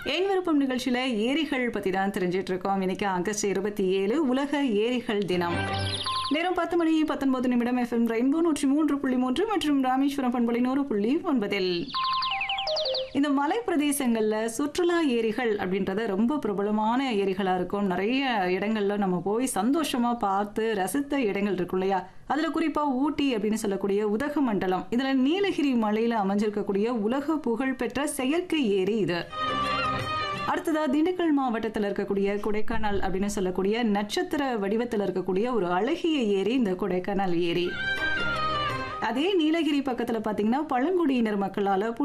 என் விருப்பம் நிகழ்ச்சியில ஏரிகள் பத்தி தான் தெரிஞ்சிட்டு இருக்கோம் இன்னைக்கு ஆகஸ்ட் இருபத்தி ஏழு உலக ஏரிகள் தினம் நேரம் பத்து மணி பத்தொன்பது நிமிடம் எஃப்எம் ரெயின்போ நூற்றி மூன்று புள்ளி மூன்று மற்றும் ராமேஸ்வரம் பண்பலை நூறு புள்ளி ஒன்பதில் இந்த மலை பிரதேசங்கள்ல சுற்றுலா ஏரிகள் அப்படின்றது ரொம்ப பிரபலமான ஏரிகளா இருக்கும் நிறைய இடங்கள்ல நம்ம போய் சந்தோஷமா பார்த்து ரசித்த இடங்கள் இருக்கும் இல்லையா அதுல குறிப்பா ஊட்டி அப்படின்னு சொல்லக்கூடிய உதகமண்டலம் இதுல நீலகிரி மலையில அமைஞ்சிருக்கக்கூடிய உலக புகழ்பெற்ற செயற்கை ஏரி இது அடுத்ததா திண்டுக்கல் மாவட்டத்தில் இருக்கக்கூடிய கொடைக்கானல் அப்படின்னு சொல்லக்கூடிய நட்சத்திர வடிவத்தில் இருக்கக்கூடிய ஒரு அழகிய ஏரி இந்த கொடைக்கானல் ஏரி அதே நீலகிரி பக்கத்துல பாத்தீங்கன்னா பழங்குடியினர் மக்களால